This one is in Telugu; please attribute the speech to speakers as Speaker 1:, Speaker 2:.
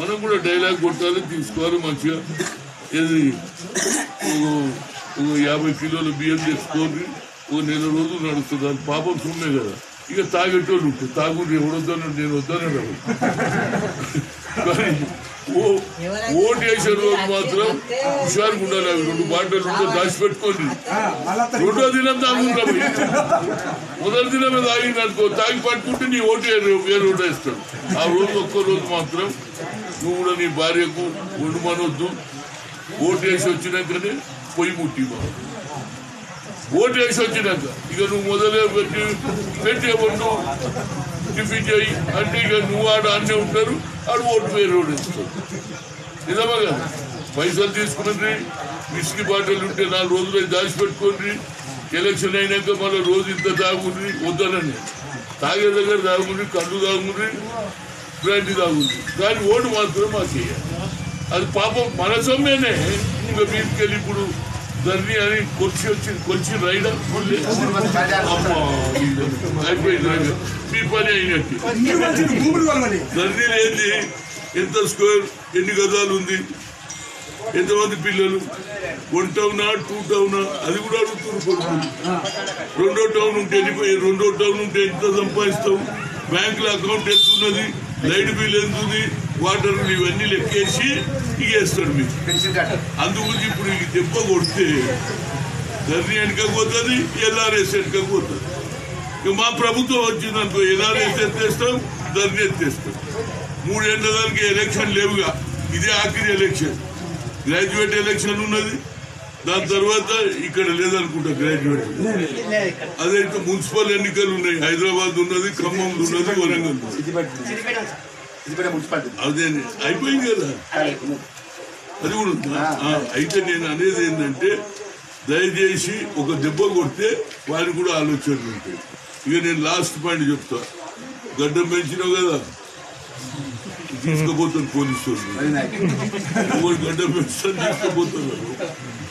Speaker 1: మనం కూడా డైలాగ్ కొట్టాలి తీసుకోవాలి మంచిగా ఏది ఓ- ఓ యాభై కిలోల బియ్యం తెచ్చుకోండి ఓ నెల రోజులు నడుస్తుంది అది పాపం సొమ్మే కదా ఇక తాగేటోళ్ళు ఉంటారు తాగుడు ఎవడొద్దాను నేను వద్దాను రావు కానీ ఓ ఓటు వేసే రోజు మాత్రం హుషారుగా ఉండాలి అవి రెండు బాటలు ఉంటే దాచిపెట్టుకోండి రెండో దినం తాగుంటాం మొదటి దినమే తాగింది అనుకో తాగి పట్టుకుంటే నీ ఓటు వేరే వేరే ఓటు వేస్తాడు ఆ రోజు ఒక్క రోజు మాత్రం నువ్వు కూడా నీ భార్యకు ఒండు మనొద్దు ఓటు వేసి వచ్చినాకనే పొయ్యి ముట్టి బాబు ఓటు వేసి వచ్చినాక ఇక నువ్వు మొదలే పెట్టి పెట్టే వండు టిఫిన్ చేయి అంటే ఇక నువ్వు ఆడ అన్నీ ఉంటారు ఆడు ఓటు వేరే ఓటు ఇస్తాడు నిజమా కదా పైసలు తీసుకుని విస్కీ బాటిల్ ఉంటే నాలుగు రోజులు అవి దాచిపెట్టుకోండి ఎలక్షన్ అయినాక మళ్ళీ రోజు ఇంత తాగుండ్రి వద్దనని తాగే దగ్గర తాగుండ్రి కళ్ళు తాగుండ్రి బ్రాండీ తాగుండ్రి కానీ ఓటు మాత్రం మాకు చేయాలి అది పాపం మన సొమ్మేనే ఇంకా మీదకెళ్ళి ఇప్పుడు ధర్ని అని కొలిచి వచ్చి కొలిచి రైడా అమ్మా అయిపోయింది రైడా. మీ పని అయినట్టు ధర్నీ ఏంది ఎంత స్క్వేర్ ఎన్ని గజాలు ఉంది ఎంతమంది పిల్లలు వన్ టౌనా టూ టౌనా అది కూడా అడుగుతున్నారు కొడుకులు రెండో టౌన్ ఉంటే వెళ్ళిపోయి రెండో టౌన్ ఉంటే ఎంత సంపాదిస్తావు బ్యాంకులో అకౌంట్ ఎంత ఉన్నది లైట్ బిల్ ఎంత ఉంది వాటర్ బిల్ ఇవన్నీ లెక్కేసి ఇగేస్తాడు మీకు అందుకు ఇప్పుడు ఈ దెబ్బ కొడితే ధర్ని వెనక పోతుంది ఎల్ఆర్ఎస్ వెనక పోతుంది ఇక మా ప్రభుత్వం వచ్చిందనుకో ఎల్ఆర్ఎస్ ఎత్తేస్తాం ధర్ని ఎత్తేస్తాం మూడేళ్ల దానికి ఎలక్షన్ లేవుగా ఇదే ఆఖరి ఎలక్షన్ గ్రాడ్యుయేట్ ఎలక్షన్ ఉన్నది దాని తర్వాత ఇక్కడ లేదనుకుంటా గ్రాడ్యుయేట్ అదే ఇంకా మున్సిపల్ ఎన్నికలు ఉన్నాయి హైదరాబాద్ ఉన్నది ఖమ్మం ఉన్నది వరంగల్ ఉన్నది. అదే అయిపోయింది కదా అది కూడా ఉందా? ఆ, అయితే నేను అనేది ఏంటంటే దయచేసి ఒక దెబ్బ కొడితే వారికి కూడా ఆలోచనలు ఉంటాయి ఇక నేను లాస్ట్ పాయింట్ చెప్తా గడ్డం పెంచినావు కదా తీసుకుపోతాను పోలీసు వాళ్ళు ఒకటి గడ్డం పెంచుతాను తీసుకుపోతాను